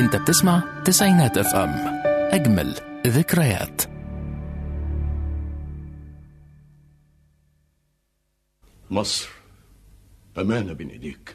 انت بتسمع تسعينات اف ام اجمل ذكريات مصر أمانة بين إيديك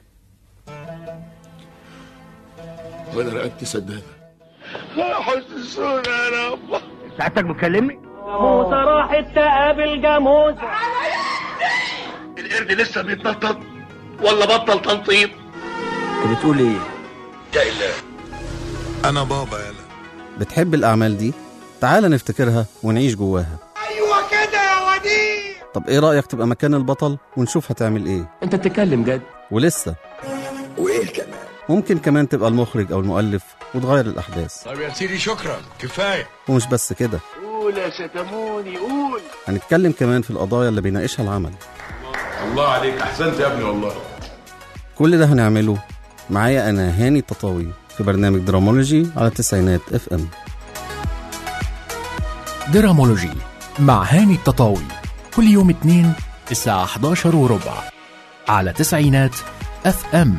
وأنا رقدت سدادة حسسونا يا رب سعادتك بتكلمني؟ جاموسة راحت تقابل جاموسة القرد لسه بيتنطط ولا بطل تنطيط انت بتقول ايه؟ يا إله أنا بابا يلا بتحب الأعمال دي؟ تعال نفتكرها ونعيش جواها أيوة كده يا وديع طب إيه رأيك تبقى مكان البطل ونشوف هتعمل إيه؟ انت بتتكلم جد ولسه وإيه كمان ممكن كمان تبقى المخرج أو المؤلف وتغير الأحداث طب يا سيدي شكرا كفاية ومش بس كده قول يا شتموني قول هنتكلم كمان في القضايا اللي بيناقشها العمل الله عليك أحسنت يا ابني والله كل ده هنعمله معايا أنا هاني التطاوي في برنامج درامولوجي على التسعينات اف ام درامولوجي مع هاني التطاوي كل يوم اثنين الساعة 11 وربع على تسعينات اف ام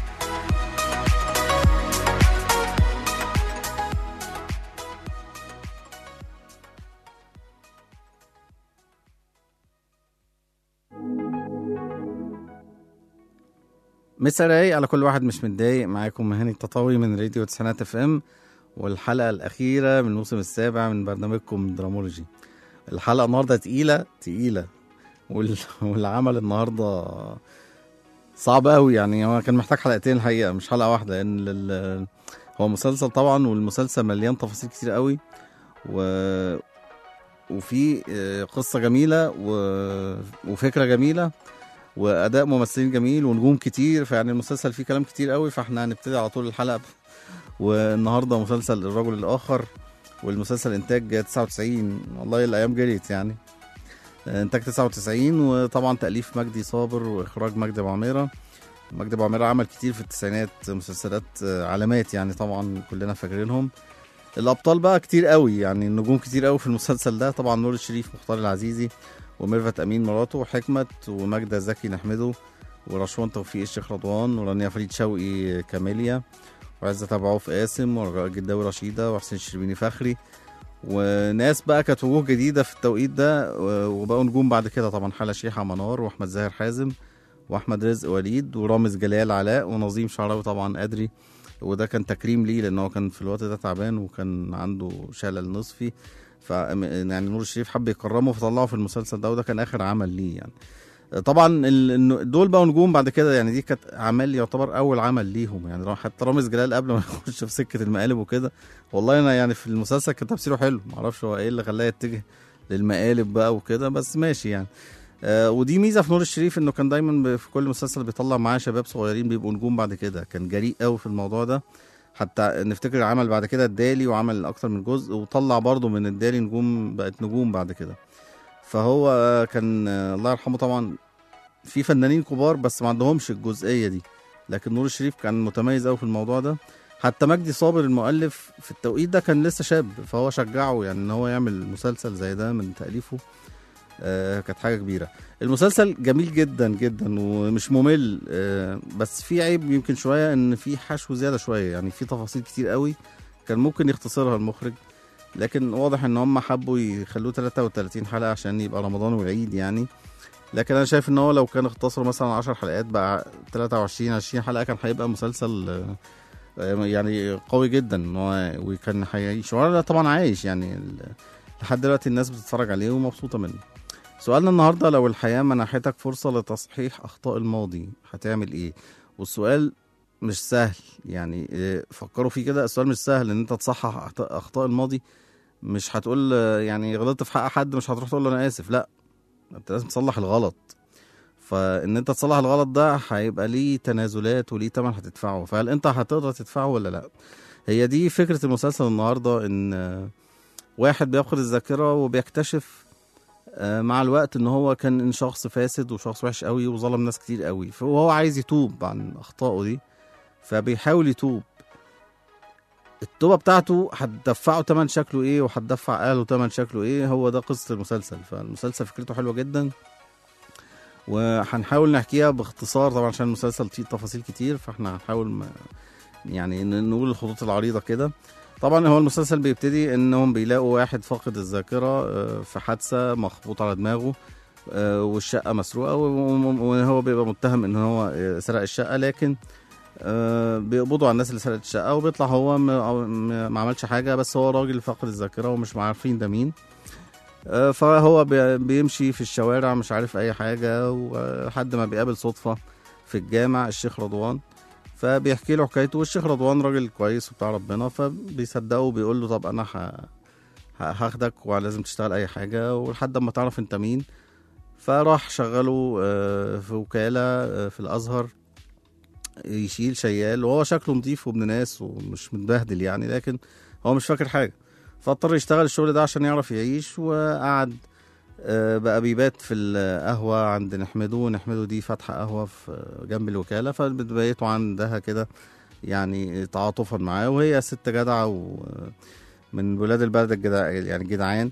مسا رايق على كل واحد مش متضايق معاكم هاني التطاوي من راديو تسعينات اف ام والحلقة الأخيرة من الموسم السابع من برنامجكم درامولوجي الحلقة النهاردة تقيلة تقيلة وال... والعمل النهاردة صعب قوي يعني هو كان محتاج حلقتين الحقيقة مش حلقة واحدة لأن ال... هو مسلسل طبعا والمسلسل مليان تفاصيل كتير قوي و... وفي آه، قصة جميلة و... وفكرة جميلة واداء ممثلين جميل ونجوم كتير فيعني المسلسل فيه كلام كتير قوي فاحنا هنبتدي على طول الحلقه والنهارده مسلسل الرجل الاخر والمسلسل انتاج 99 والله الايام جريت يعني انتاج 99 وطبعا تاليف مجدي صابر واخراج مجدي ابو عميره مجدي ابو عميره عمل كتير في التسعينات مسلسلات علامات يعني طبعا كلنا فاكرينهم الابطال بقى كتير قوي يعني النجوم كتير قوي في المسلسل ده طبعا نور الشريف مختار العزيزي وميرفت امين مراته وحكمت وماجده زكي نحمده ورشوان توفيق الشيخ رضوان ورانيا فريد شوقي كاميليا وعزة أبو عوف قاسم وجداوي رشيدة وحسين الشربيني فخري وناس بقى كانت وجوه جديدة في التوقيت ده و- وبقوا نجوم بعد كده طبعا حلا شيحة منار وأحمد زاهر حازم وأحمد رزق وليد ورامز جلال علاء ونظيم شعراوي طبعا أدري وده كان تكريم ليه لأن هو كان في الوقت ده تعبان وكان عنده شلل نصفي ف يعني نور الشريف حب يكرمه فطلعه في المسلسل ده وده كان اخر عمل ليه يعني طبعا ال- الن- دول بقوا نجوم بعد كده يعني دي كانت اعمال يعتبر اول عمل ليهم يعني را- حتى رامز جلال قبل ما يخش في سكه المقالب وكده والله انا يعني في المسلسل كان تمثيله حلو معرفش هو ايه اللي خلاه يتجه للمقالب بقى وكده بس ماشي يعني آه ودي ميزه في نور الشريف انه كان دايما ب- في كل مسلسل بيطلع معاه شباب صغيرين بيبقوا نجوم بعد كده كان جريء قوي في الموضوع ده حتى نفتكر عمل بعد كده الدالي وعمل اكتر من جزء وطلع برضه من الدالي نجوم بقت نجوم بعد كده فهو كان الله يرحمه طبعا في فنانين كبار بس ما عندهمش الجزئيه دي لكن نور الشريف كان متميز قوي في الموضوع ده حتى مجدي صابر المؤلف في التوقيت ده كان لسه شاب فهو شجعه يعني ان هو يعمل مسلسل زي ده من تاليفه آه كانت حاجه كبيره المسلسل جميل جدا جدا ومش ممل آه بس في عيب يمكن شويه ان في حشو زياده شويه يعني في تفاصيل كتير قوي كان ممكن يختصرها المخرج لكن واضح ان هم حبوا يخلوه 33 حلقه عشان يبقى رمضان والعيد يعني لكن انا شايف ان هو لو كان اختصر مثلا 10 حلقات بقى 23 20 حلقه كان هيبقى مسلسل آه، آه، يعني قوي جدا ان هو وكان هيعيش وانا طبعا عايش يعني ال- لحد دلوقتي الناس بتتفرج عليه ومبسوطه منه سؤالنا النهارده لو الحياه منحتك فرصه لتصحيح اخطاء الماضي هتعمل ايه والسؤال مش سهل يعني آه، فكروا فيه كده السؤال مش سهل ان انت تصحح أخط- اخطاء الماضي مش هتقول آه، يعني غلطت في حق حد مش هتروح تقول له انا اسف لا انت لازم تصلح الغلط فان انت تصلح الغلط ده هيبقى ليه تنازلات وليه تمن هتدفعه فهل انت هتقدر تدفعه ولا لا هي دي فكرة المسلسل النهاردة ان آه، واحد بيفقد الذاكرة وبيكتشف آه، مع الوقت ان هو كان شخص فاسد وشخص وحش قوي وظلم ناس كتير قوي فهو عايز يتوب عن اخطائه دي فبيحاول يتوب التوبة بتاعته هتدفعه تمن شكله ايه وهتدفع اهله تمن شكله ايه هو ده قصة المسلسل فالمسلسل فكرته حلوة جدا وهنحاول نحكيها باختصار طبعا عشان المسلسل فيه تفاصيل كتير فاحنا هنحاول ما يعني ن- نقول الخطوط العريضه كده طبعا هو المسلسل بيبتدي انهم بيلاقوا واحد فاقد الذاكره آه، في حادثه مخبوط على دماغه آه، والشقه مسروقه و- وهو بيبقى متهم ان هو آه، سرق الشقه لكن آه، بيقبضوا على الناس اللي سرقت الشقه وبيطلع هو ما ما- ما عملش حاجه بس هو راجل فاقد الذاكره ومش عارفين ده مين آه، فهو بي- بيمشي في الشوارع مش عارف اي حاجه ولحد ما بيقابل صدفه في الجامع الشيخ رضوان فبيحكي له حكايته والشيخ رضوان راجل كويس وبتاع ربنا فبيصدقه وبيقول له طب انا ه- ه- هاخدك ولازم تشتغل اي حاجه ولحد ما تعرف انت مين فراح شغله آه، في وكاله آه، في الازهر يشيل شيال وهو شكله نظيف وابن ناس ومش متبهدل يعني لكن هو مش فاكر حاجه فاضطر يشتغل الشغل ده عشان يعرف يعيش وقعد آه، بقى بيبات في القهوة عند نحمده ونحمده دي فاتحة قهوة في جنب الوكالة فبتبيتوا عندها كده يعني تعاطفا معاه وهي ست جدعة ومن ولاد البلد الجدع يعني جدعان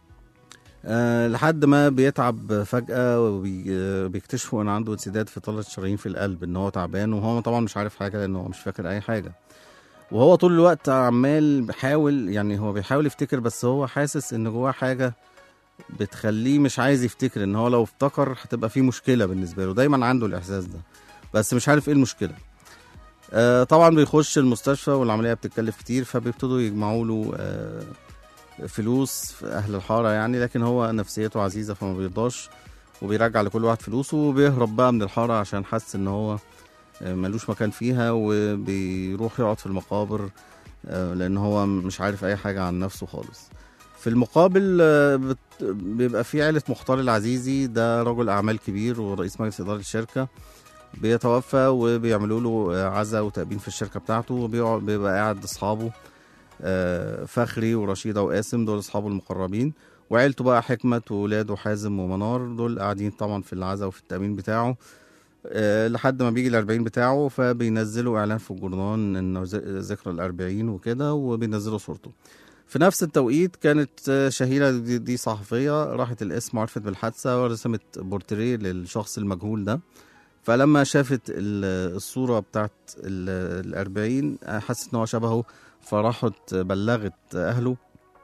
أه لحد ما بيتعب فجأة وبيكتشفوا ان عنده انسداد في طلة شرايين في القلب ان هو تعبان وهو طبعا مش عارف حاجة لان هو مش فاكر اي حاجة وهو طول الوقت عمال بيحاول يعني هو بيحاول يفتكر بس هو حاسس ان جواه حاجة بتخليه مش عايز يفتكر ان هو لو افتكر هتبقى في مشكله بالنسبه له دايما عنده الاحساس ده بس مش عارف ايه المشكله آه طبعا بيخش المستشفى والعمليه بتتكلف كتير فبيبتدوا يجمعوا له آه فلوس في اهل الحاره يعني لكن هو نفسيته عزيزه فما بيرضاش وبيرجع لكل واحد فلوسه وبيهرب بقى من الحاره عشان حاسس ان هو آه، ملوش مكان فيها وبيروح يقعد في المقابر آه، لان هو مش عارف اي حاجه عن نفسه خالص في المقابل آه، بت- بيبقى في عيلة مختار العزيزي ده رجل أعمال كبير ورئيس مجلس إدارة الشركة بيتوفى وبيعملوا له آه، عزاء وتأبين في الشركة بتاعته وبيقعد بيبقى قاعد أصحابه آه، فخري ورشيدة وقاسم دول أصحابه المقربين وعيلته بقى حكمت وولاده حازم ومنار دول قاعدين طبعا في العزاء وفي التأمين بتاعه آه، لحد ما بيجي الأربعين بتاعه فبينزلوا إعلان في الجورنال إنه ذ- ذكرى الأربعين وكده وبينزلوا صورته في نفس التوقيت كانت آه، شهيرة دي, دي صحفية راحت القسم وعرفت بالحادثة ورسمت بورتريه للشخص المجهول ده فلما شافت ال- الصورة بتاعت ال- الأربعين آه، حست إن هو شبهه فراحت بلغت أهله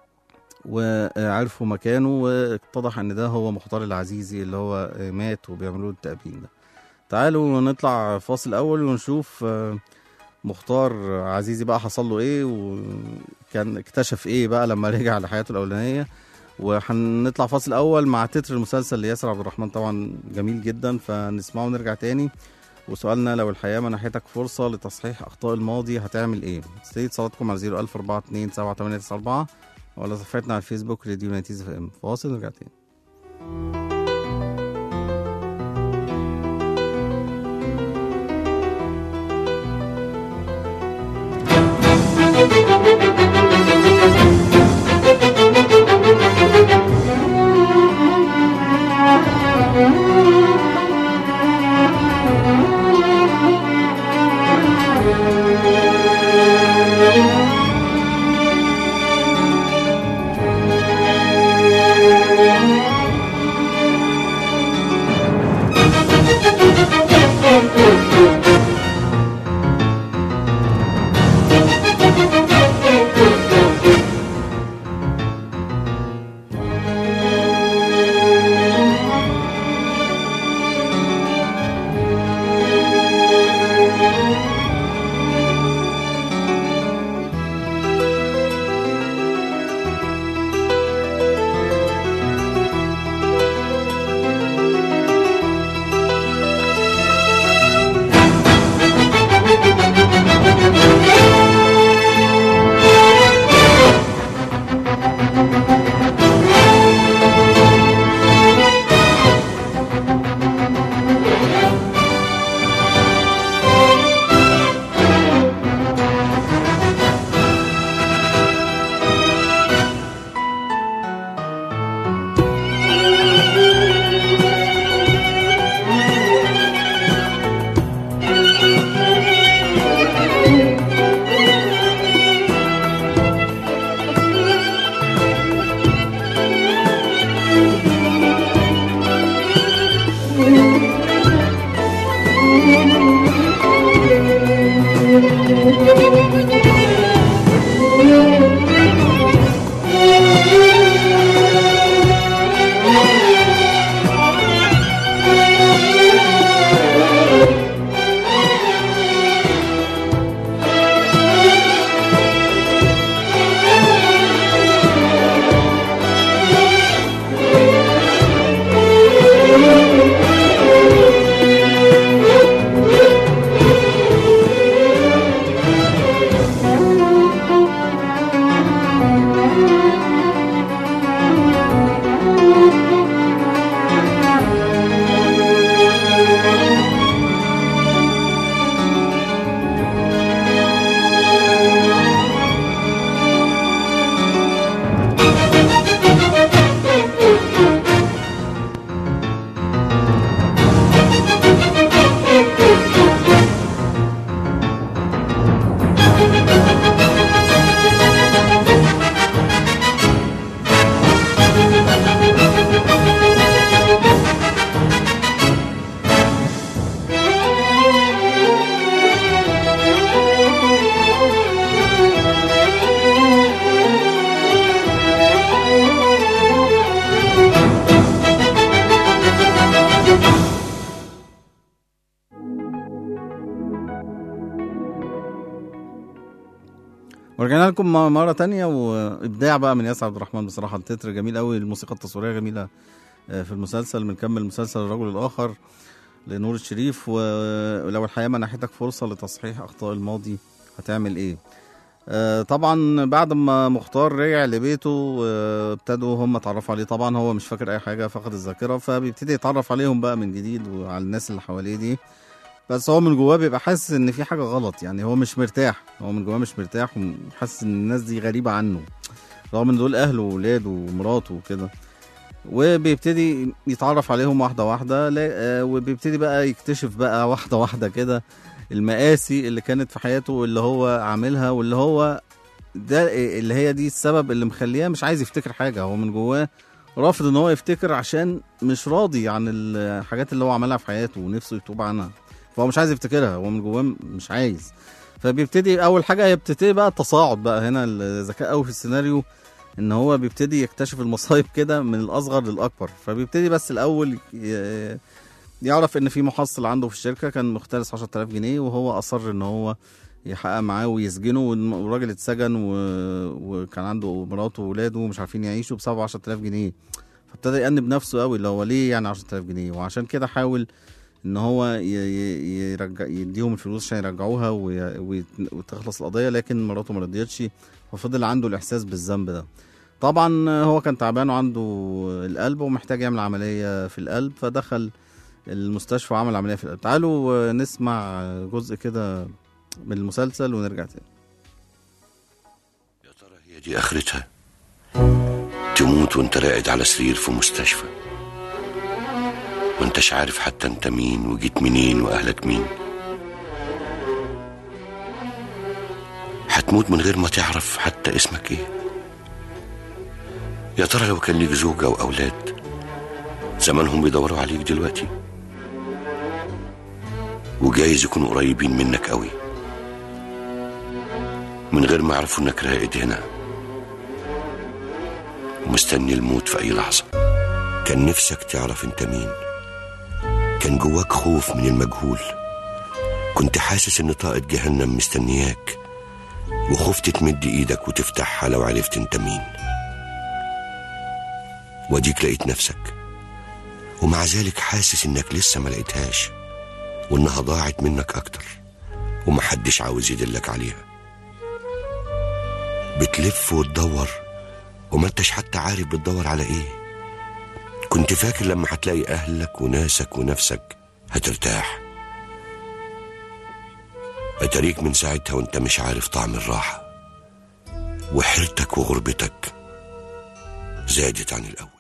وعرفوا مكانه واتضح إن ده هو مختار العزيزي اللي هو آه، مات وبيعملوا له التأبين ده تعالوا نطلع فاصل أول ونشوف آه، مختار عزيزي بقى حصل له ايه وكان اكتشف ايه بقى لما رجع لحياته الاولانيه وهنطلع فاصل اول مع تتر المسلسل لياسر عبد الرحمن طبعا جميل جدا فنسمعه ونرجع تاني وسؤالنا لو الحياه منحتك فرصه لتصحيح اخطاء الماضي هتعمل ايه؟ استني اتصالاتكم على 01042 7894 ولا صفحتنا على الفيسبوك راديو نايتيز اف ام فاصل نرجع تاني Thank you. ورجعنا لكم م- مرة تانية وإبداع بقى من ياسر عبد الرحمن بصراحة التتر جميل قوي الموسيقى التصويرية جميلة آه، في المسلسل بنكمل مسلسل الرجل الآخر لنور الشريف و- ولو الحياة منحتك فرصة لتصحيح أخطاء الماضي هتعمل إيه آه، طبعا بعد ما مختار رجع لبيته آه، ابتدوا هم اتعرفوا عليه طبعا هو مش فاكر اي حاجه فقد الذاكره فبيبتدي يتعرف عليهم بقى من جديد وعلى الناس اللي حواليه دي بس هو من جواه بيبقى حاسس ان في حاجه غلط يعني هو مش مرتاح هو من جواه مش مرتاح وحاسس ان الناس دي غريبه عنه رغم ان دول اهله وولاده ومراته وكده وبيبتدي يتعرف عليهم واحده واحده لا- آه، وبيبتدي بقى يكتشف بقى واحده واحده كده المآسي اللي كانت في حياته واللي هو عاملها واللي هو ده اللي هي دي السبب اللي مخليه مش عايز يفتكر حاجه هو من جواه رافض ان هو يفتكر عشان مش راضي عن الحاجات اللي هو عملها في حياته ونفسه يتوب عنها فهو مش عايز يفتكرها هو من جواه مش عايز فبيبتدي اول حاجه هي بتبتدي بقى التصاعد بقى هنا الذكاء قوي في السيناريو ان هو بيبتدي يكتشف المصايب كده من الاصغر للاكبر فبيبتدي بس الاول ي- يعرف ان في محصل عنده في الشركه كان مختلس 10000 جنيه وهو اصر ان هو يحقق معاه ويسجنه والم- والراجل اتسجن و... وكان عنده مراته واولاده ومش عارفين يعيشوا بسبب 10000 جنيه فابتدى يأنب نفسه قوي اللي هو ليه يعني 10000 جنيه وعشان كده حاول ان هو ي... ي... يرجع يديهم الفلوس عشان يرجعوها وي... وي... وتخلص القضيه لكن مراته ما رضيتش ففضل عنده الاحساس بالذنب ده طبعا هو كان تعبان وعنده القلب ومحتاج يعمل عمليه في القلب فدخل المستشفى وعمل عمليه في القلب تعالوا نسمع جزء كده من المسلسل ونرجع تاني يا ترى هي دي اخرتها تموت وانت راقد على سرير في مستشفى وانتش عارف حتى انت مين وجيت منين واهلك مين هتموت من غير ما تعرف حتى اسمك ايه يا ترى لو كان ليك زوجة واولاد زمانهم بيدوروا عليك دلوقتي وجايز يكونوا قريبين منك قوي من غير ما يعرفوا انك راقد هنا ومستني الموت في اي لحظه كان نفسك تعرف انت مين كان جواك خوف من المجهول كنت حاسس ان طاقة جهنم مستنياك وخفت تمد ايدك وتفتحها لو عرفت انت مين واديك لقيت نفسك ومع ذلك حاسس انك لسه ما لقيتهاش وانها ضاعت منك اكتر ومحدش عاوز يدلك عليها بتلف وتدور وما انتش حتى عارف بتدور على ايه كنت فاكر لما هتلاقي اهلك وناسك ونفسك هترتاح اتاريك من ساعتها وانت مش عارف طعم الراحة وحيرتك وغربتك زادت عن الاول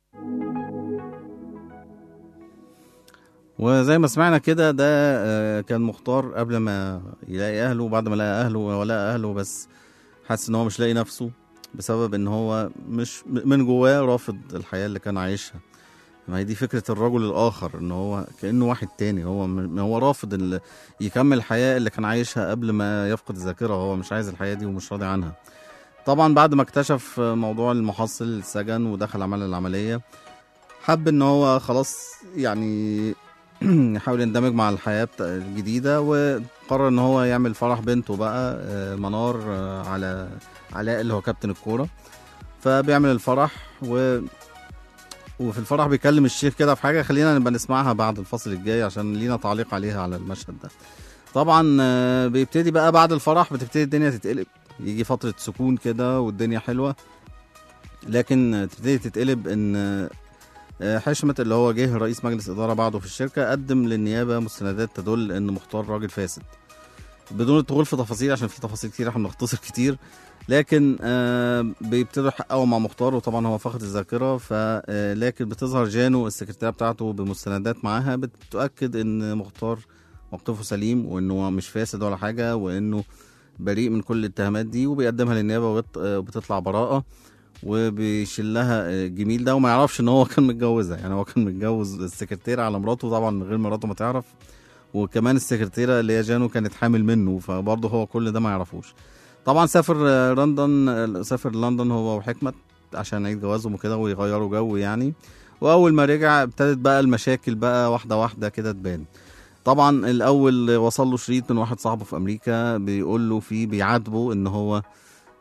وزي ما سمعنا كده ده آه، كان مختار قبل ما يلاقي اهله وبعد ما لقى اهله ولقى اهله بس حاسس ان هو مش لاقي نفسه بسبب ان هو مش من جواه رافض الحياه اللي كان عايشها ما هي دي فكره الرجل الاخر ان هو كانه واحد تاني هو م- هو رافض ال- يكمل الحياه اللي كان عايشها قبل ما يفقد الذاكره هو مش عايز الحياه دي ومش راضي عنها طبعا بعد ما اكتشف موضوع المحصل السجن ودخل عمل العمليه حب ان هو خلاص يعني يحاول يندمج مع الحياة بتا- الجديدة وقرر ان هو يعمل فرح بنته بقى آه، منار آه، على علاء اللي هو كابتن الكورة فبيعمل الفرح و وفي الفرح بيكلم الشيخ كده في حاجة خلينا نبقى نسمعها بعد الفصل الجاي عشان لينا تعليق عليها على المشهد ده طبعا آه، بيبتدي بقى بعد الفرح بتبتدي الدنيا تتقلب يجي فترة سكون كده والدنيا حلوة لكن آه، تبتدي تتقلب ان آه، آه، حشمت اللي هو جه رئيس مجلس إدارة بعده في الشركة قدم للنيابة مستندات تدل إن مختار راجل فاسد بدون الدخول في تفاصيل عشان في تفاصيل كتير احنا بنختصر كتير لكن آه بيبتدوا يحققوا مع مختار وطبعا هو فقد الذاكرة ف آه، لكن بتظهر جانو السكرتيرة بتاعته بمستندات معاها بتؤكد إن مختار موقفه سليم وإنه مش فاسد ولا حاجة وإنه بريء من كل الاتهامات دي وبيقدمها للنيابة وبت- آه، وبتطلع براءة وبيشلها جميل ده وما يعرفش ان هو كان متجوزها يعني هو كان متجوز السكرتيرة على مراته طبعا من غير مراته ما تعرف وكمان السكرتيرة اللي هي جانو كانت حامل منه فبرضه هو كل ده ما يعرفوش طبعا سافر آه، لندن آه، سافر لندن هو وحكمت عشان عيد جوازهم وكده ويغيروا جو يعني واول ما رجع ابتدت بقى المشاكل بقى واحده واحده كده تبان طبعا الاول وصل له شريط من واحد صاحبه في امريكا بيقول له فيه بيعاتبه ان هو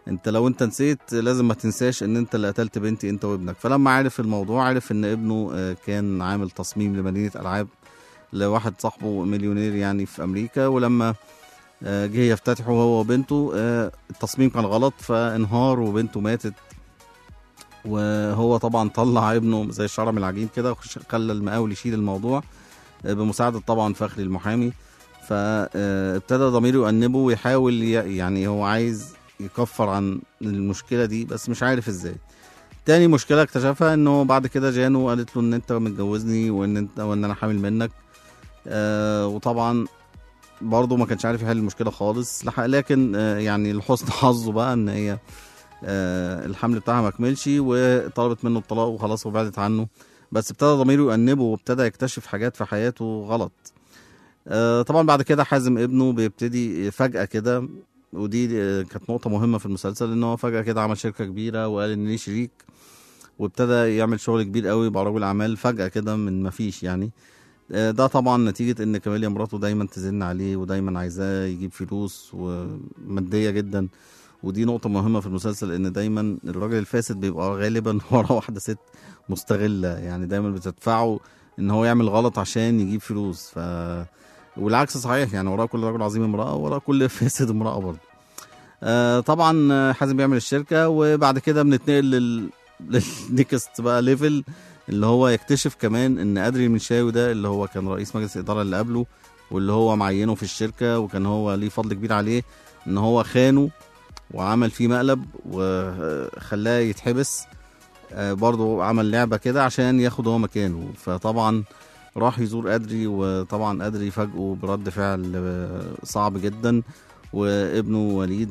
انت لو انت نسيت لازم ما تنساش ان انت اللي قتلت بنتي انت وابنك فلما عرف الموضوع عرف ان ابنه آه، كان عامل تصميم لمدينه العاب لواحد صاحبه مليونير يعني في امريكا ولما آه، جه يفتتحه هو وبنته آه، التصميم كان غلط فانهار وبنته ماتت وهو طبعا طلع ابنه زي الشعره من العجين كده وخلى المقاول يشيل الموضوع آه، بمساعده طبعا فخري المحامي فابتدى ضميره يؤنبه ويحاول ي- يعني هو عايز يكفر عن المشكله دي بس مش عارف ازاي تاني مشكله اكتشفها انه بعد كده جانو قالت له ان انت متجوزني وان انت وان انا حامل منك آه وطبعا برضه ما كانش عارف يحل المشكله خالص لح- لكن آه يعني لحسن حظه بقى ان هي آه الحمل بتاعها ما كملش وطلبت منه الطلاق وخلاص وبعدت عنه بس ابتدى ضميره يؤنبه وابتدى يكتشف حاجات في حياته غلط آه طبعا بعد كده حازم ابنه بيبتدي فجأة كده ودي آه، كانت نقطة مهمة في المسلسل ان هو فجأة كده عمل شركة كبيرة وقال ان ليه شريك وابتدى يعمل شغل كبير قوي يبقى رجل اعمال فجأة كده من ما فيش يعني آه، ده طبعا نتيجة ان كاميليا مراته دايما تزن عليه ودايما عايزاه يجيب فلوس ومادية جدا ودي نقطة مهمة في المسلسل ان دايما الراجل الفاسد بيبقى غالبا ورا واحدة ست مستغلة يعني دايما بتدفعه ان هو يعمل غلط عشان يجيب فلوس ف والعكس صحيح يعني وراه كل رجل عظيم امرأة وراه كل فاسد امرأة برضه آه طبعا آه، حازم بيعمل الشركة وبعد كده بنتنقل لل للنيكست بقى ليفل اللي هو يكتشف كمان ان ادري المنشاوي ده اللي هو كان رئيس مجلس الاداره اللي قبله واللي هو معينه في الشركه وكان هو ليه فضل كبير عليه ان هو خانه وعمل فيه مقلب وخلاه يتحبس آه، برضه عمل لعبه كده عشان ياخد هو مكانه فطبعا راح يزور ادري وطبعا ادري فاجئه برد فعل آه، صعب جدا وابنه وليد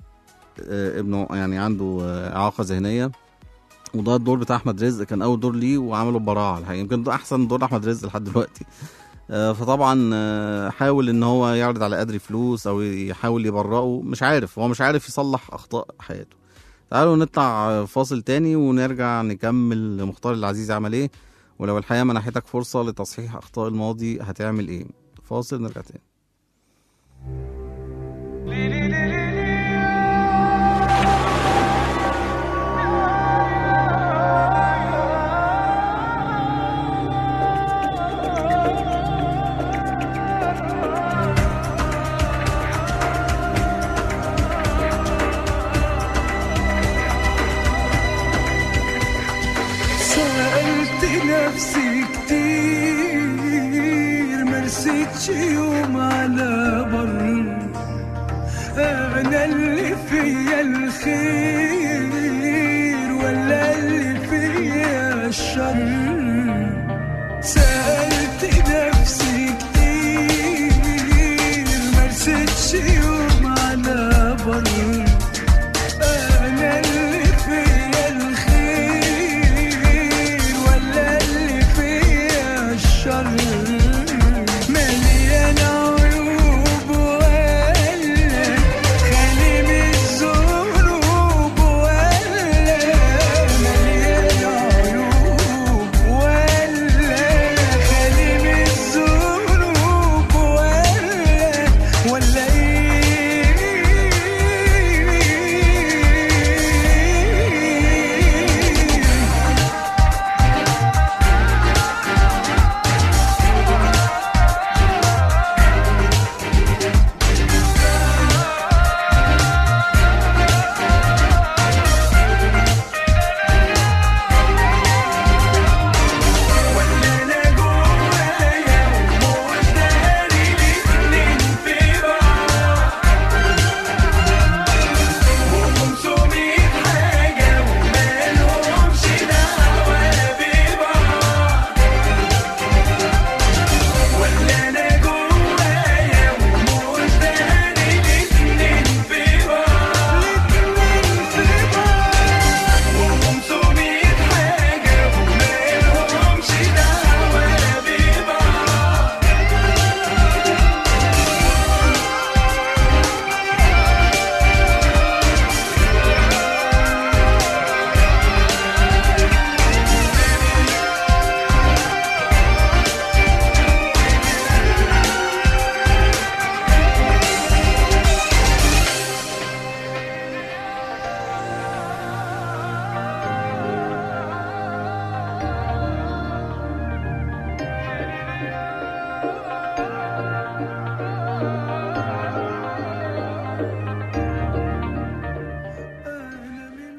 آه، ابنه يعني عنده آه، اعاقه ذهنيه وده الدور بتاع احمد رزق كان اول دور ليه وعمله ببراعه الحقيقه يمكن ده احسن دور احمد رزق لحد دلوقتي آه، فطبعا آه، حاول ان هو يعرض على ادري فلوس او يحاول يبرئه مش عارف هو مش عارف يصلح اخطاء حياته تعالوا نطلع آه، فاصل تاني ونرجع نكمل مختار العزيز عمل ايه ولو الحياه منحتك فرصه لتصحيح اخطاء الماضي هتعمل ايه فاصل نرجع تاني سألت نفسي كتير مرستش يوم على بر أنا اللي فيا الخير ولا اللي فيا الشر سألت نفسي كتير مرستش يوم على بر أنا اللي فيا الخير ولا اللي فيا الشر مليان عيوب ولا خالي من الذنوب ولا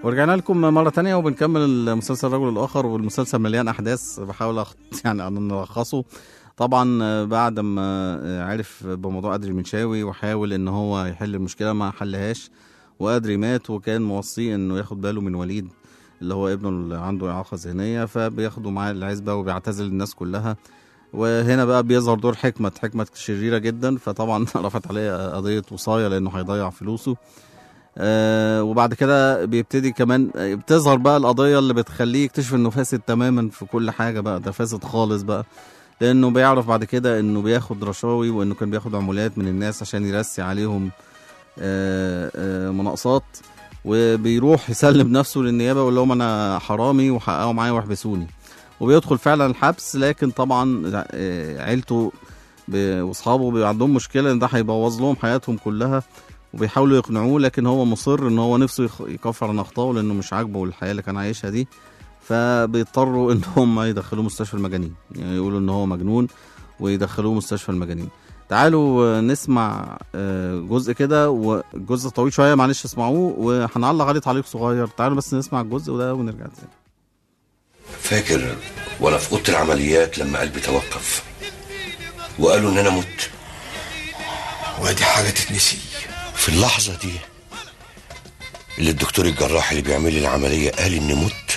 ورجعنا لكم مرة تانية وبنكمل مسلسل الرجل الآخر والمسلسل مليان أحداث بحاول أخ... يعني أن نلخصه طبعا بعد ما عرف بموضوع أدري منشاوي وحاول إن هو يحل المشكلة ما حلهاش وأدري مات وكان موصيه إنه ياخد باله من وليد اللي هو ابنه اللي عنده إعاقة ذهنية فبياخده معاه العزبة وبيعتزل الناس كلها وهنا بقى بيظهر دور حكمة حكمة شريرة جدا فطبعا رفعت عليه قضية وصاية لأنه هيضيع فلوسه آه وبعد كده بيبتدي كمان آه، بتظهر بقى القضيه اللي بتخليه يكتشف انه فاسد تماما في كل حاجه بقى ده فاسد خالص بقى لانه بيعرف بعد كده انه بياخد رشاوي وانه كان بياخد عمولات من الناس عشان يرسي عليهم آه آه مناقصات وبيروح يسلم نفسه للنيابه ويقول لهم انا حرامي وحققوا معايا واحبسوني وبيدخل فعلا الحبس لكن طبعا آه، عيلته ب- واصحابه بيبقى عندهم مشكله ان ده هيبوظ لهم حياتهم كلها وبيحاولوا يقنعوه لكن هو مصر ان هو نفسه يخ- يكفر عن اخطائه لانه مش عاجبه الحياه اللي كان عايشها دي فبيضطروا ان هم يدخلوه مستشفى المجانين يعني يقولوا ان هو مجنون ويدخلوه مستشفى المجانين تعالوا آه، نسمع آه، جزء كده والجزء طويل شويه معلش اسمعوه وهنعلق عليه تعليق صغير تعالوا بس نسمع الجزء ده ونرجع تاني فاكر وانا في اوضه العمليات لما قلبي توقف وقالوا ان انا مت وادي حاجة تتنسي في اللحظه دي اللي الدكتور الجراح اللي بيعمل لي العمليه قال اني مت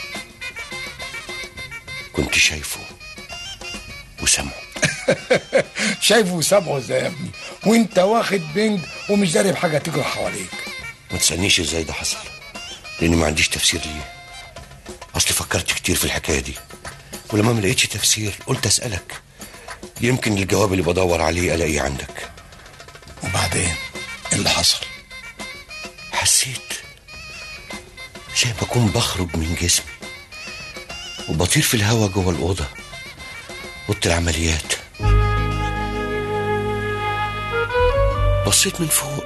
كنت شايفه وسامعه شايفه وسامعه ازاي يا ابني وانت واخد بنج ومش داري بحاجة تجري حواليك ما تسالنيش ازاي ده حصل لاني ما عنديش تفسير ليه اصلي فكرت كتير في الحكايه دي ولما ما لقيتش تفسير قلت اسالك يمكن الجواب اللي بدور عليه الاقيه عندك وبعدين ايه اللي حصل حسيت زي ما اكون بخرج من جسمي وبطير في الهواء جوه الاوضه اوضه العمليات بصيت من فوق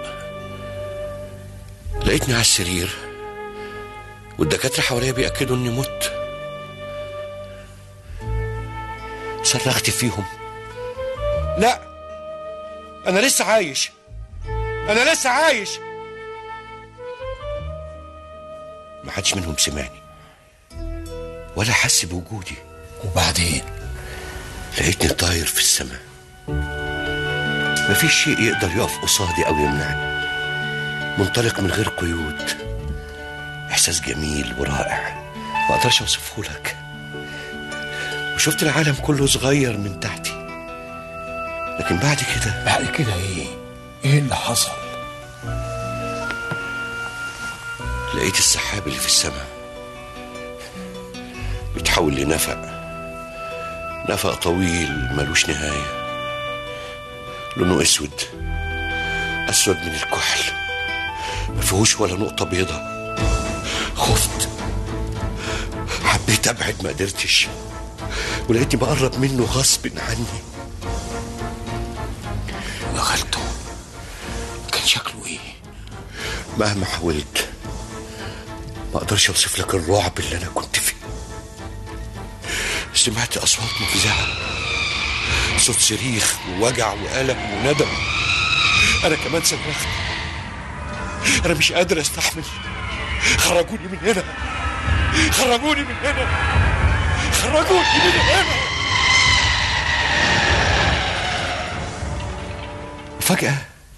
لقيتني على السرير والدكاتره حواليا بياكدوا اني مت صرخت فيهم لا انا لسه عايش انا لسه عايش ما حدش منهم سمعني ولا حس بوجودي وبعدين لقيتني طاير في السماء مفيش شيء يقدر يقف قصادي او يمنعني منطلق من غير قيود احساس جميل ورائع ما اقدرش اوصفه لك وشفت العالم كله صغير من تحتي لكن بعد كده بعد كده ايه ايه اللي حصل لقيت السحاب اللي في السماء بيتحول لنفق نفق طويل ملوش نهاية لونه اسود اسود من الكحل ما فيهوش ولا نقطة بيضة خفت حبيت ابعد ما قدرتش ولقيتني بقرب منه غصب عني دخلته كان شكله ايه مهما حاولت ما اقدرش اوصف لك الرعب اللي انا كنت فيه سمعت اصوات مفزعه صوت صريخ ووجع والم وندم انا كمان صرخت انا مش قادر استحمل خرجوني من هنا خرجوني من هنا خرجوني من هنا وفجأة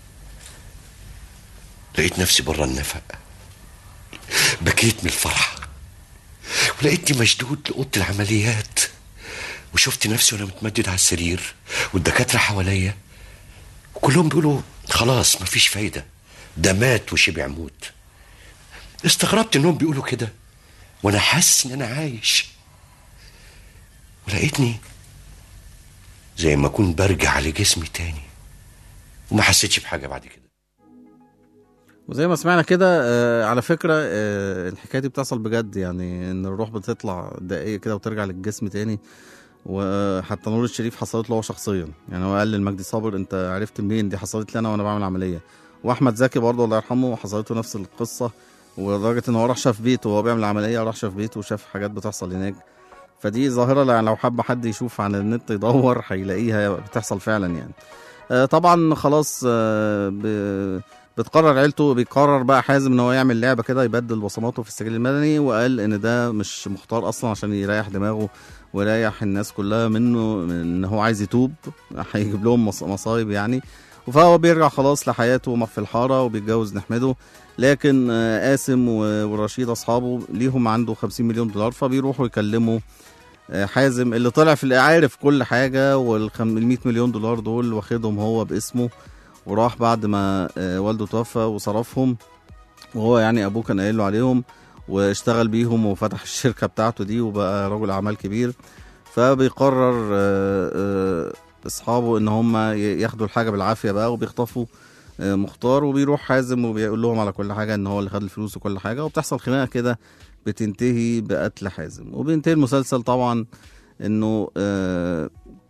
لقيت نفسي برا النفق بكيت من الفرحة ولقيتني مشدود لأوضة العمليات وشفت نفسي وأنا متمدد على السرير والدكاترة حواليا وكلهم بيقولوا خلاص مفيش فايدة ده مات وشبع موت استغربت انهم بيقولوا كده وانا حاسس ان انا عايش ولقيتني زي ما اكون برجع لجسمي تاني وما حسيتش بحاجه بعد كده وزي ما سمعنا كده آه على فكرة آه الحكاية دي بتحصل بجد يعني ان الروح بتطلع دقيقة كده وترجع للجسم تاني وحتى نور الشريف حصلت له هو شخصيا يعني هو قال للمجدي صابر انت عرفت منين دي حصلت لي انا وانا بعمل عملية واحمد زكي برضه الله يرحمه حصلت له نفس القصة ولدرجة ان هو راح شاف بيته وهو بيعمل عملية راح شاف بيته وشاف حاجات بتحصل هناك فدي ظاهرة يعني لو حب حد يشوف عن النت يدور هيلاقيها بتحصل فعلا يعني آه طبعا خلاص آه ب... بتقرر عيلته بيقرر بقى حازم ان هو يعمل لعبه كده يبدل بصماته في السجل المدني وقال ان ده مش مختار اصلا عشان يريح دماغه ويريح الناس كلها منه من ان هو عايز يتوب هيجيب لهم مص- مصايب يعني فهو بيرجع خلاص لحياته في الحاره وبيتجوز نحمده لكن آه، قاسم و- ورشيد اصحابه ليهم عنده 50 مليون دولار فبيروحوا يكلموا آه، حازم اللي طلع في عارف كل حاجه وال 100 مليون دولار دول واخدهم هو باسمه وراح بعد ما آه، والده توفى وصرفهم وهو يعني ابوه كان قايل له عليهم واشتغل بيهم وفتح الشركه بتاعته دي وبقى رجل اعمال كبير فبيقرر آه، آه، اصحابه ان هم ي- ياخدوا الحاجه بالعافيه بقى وبيخطفوا آه، مختار وبيروح حازم وبيقول لهم على كل حاجه ان هو اللي خد الفلوس وكل حاجه وبتحصل خناقه كده بتنتهي بقتل حازم وبينتهي المسلسل طبعا انه آه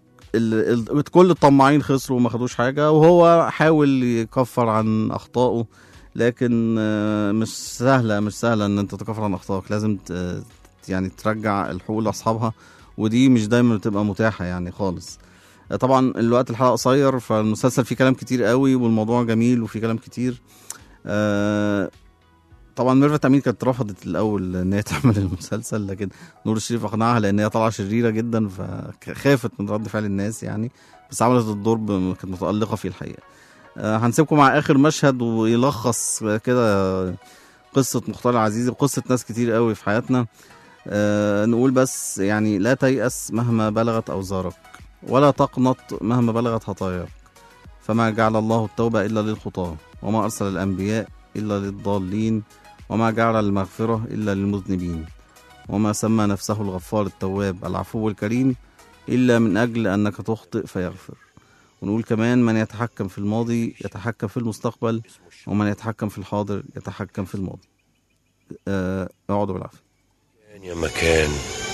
ال- ال- كل الطماعين خسروا وما خدوش حاجه وهو حاول يكفر عن اخطائه لكن آه، مش سهله مش سهله ان انت تكفر عن اخطائك لازم ت- يعني ترجع الحقوق لاصحابها ودي مش دايما بتبقى متاحه يعني خالص آه، طبعا الوقت الحلقه قصير فالمسلسل فيه كلام كتير قوي والموضوع جميل وفيه كلام كتير آه، طبعا ميرفت امين كانت رفضت الاول ان هي تعمل المسلسل لكن نور الشريف اقنعها لان هي طالعه شريره جدا فخافت من رد فعل الناس يعني بس عملت الدور ب- كانت متالقه فيه الحقيقه آه، هنسيبكم مع اخر مشهد ويلخص كده قصه مختار العزيزي وقصه ناس كتير قوي في حياتنا آه، نقول بس يعني لا تيأس مهما بلغت اوزارك ولا تقنط مهما بلغت خطاياك فما جعل الله التوبه الا للخطاه وما ارسل الانبياء الا للضالين وما جعل المغفره الا للمذنبين وما سمى نفسه الغفار التواب العفو الكريم إلا من أجل أنك تخطئ فيغفر ونقول كمان من يتحكم في الماضي يتحكم في المستقبل ومن يتحكم في الحاضر يتحكم في الماضي آه، اقعدوا بالعافية كان يا مكان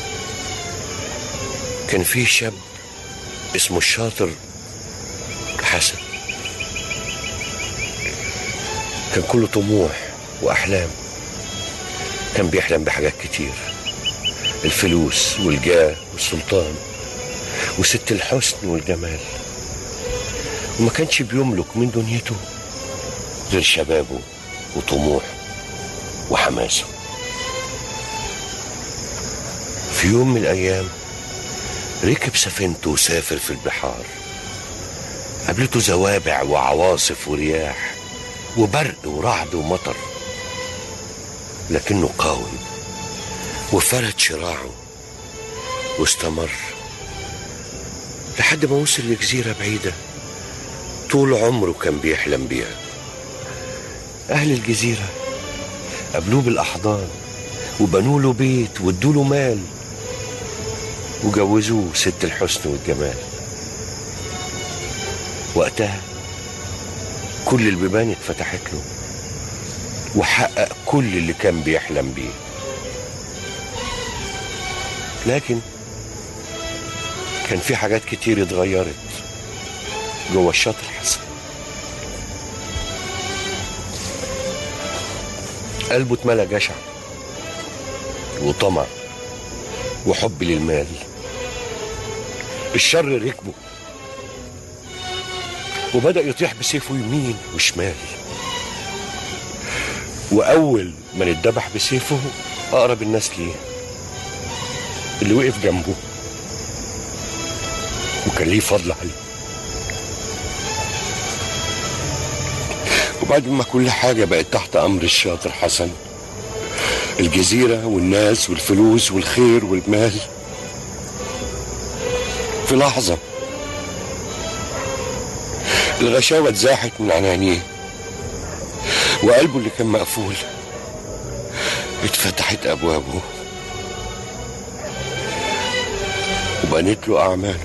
كان في شاب اسمه الشاطر حسن كان كله طموح وأحلام كان بيحلم بحاجات كتير الفلوس والجاه والسلطان وست الحسن والجمال وما كانش بيملك من دنيته غير شبابه وطموحه وحماسه في يوم من الأيام ركب سفينته وسافر في البحار قابلته زوابع وعواصف ورياح وبرق ورعد ومطر لكنه قاوم وفرد شراعه واستمر لحد ما وصل لجزيرة بعيدة طول عمره كان بيحلم بيها أهل الجزيرة قابلوه بالأحضان وبنوا له بيت وادوا له مال وجوزوه ست الحسن والجمال وقتها كل البيبان اتفتحت له وحقق كل اللي كان بيحلم بيه لكن كان في حاجات كتير اتغيرت جوه الشاطر حسن قلبه اتملى جشع وطمع وحب للمال الشر ركبه وبدأ يطيح بسيفه يمين وشمال وأول من اتذبح بسيفه أقرب الناس ليه اللي وقف جنبه وكان ليه فضل عليه وبعد ما كل حاجة بقت تحت أمر الشاطر حسن الجزيرة والناس والفلوس والخير والمال في لحظة الغشاوة اتزاحت من عن عينيه وقلبه اللي كان مقفول اتفتحت أبوابه وبنت له أعماله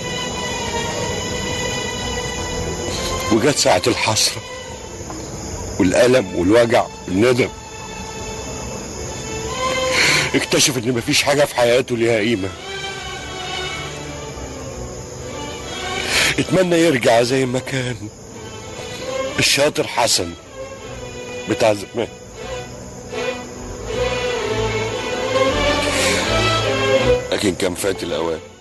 وجت ساعة الحسرة والألم والوجع والندم اكتشف ان مفيش حاجة في حياته ليها قيمة اتمنى يرجع زي ما كان الشاطر حسن بتاع زمان لكن كان فات الأوان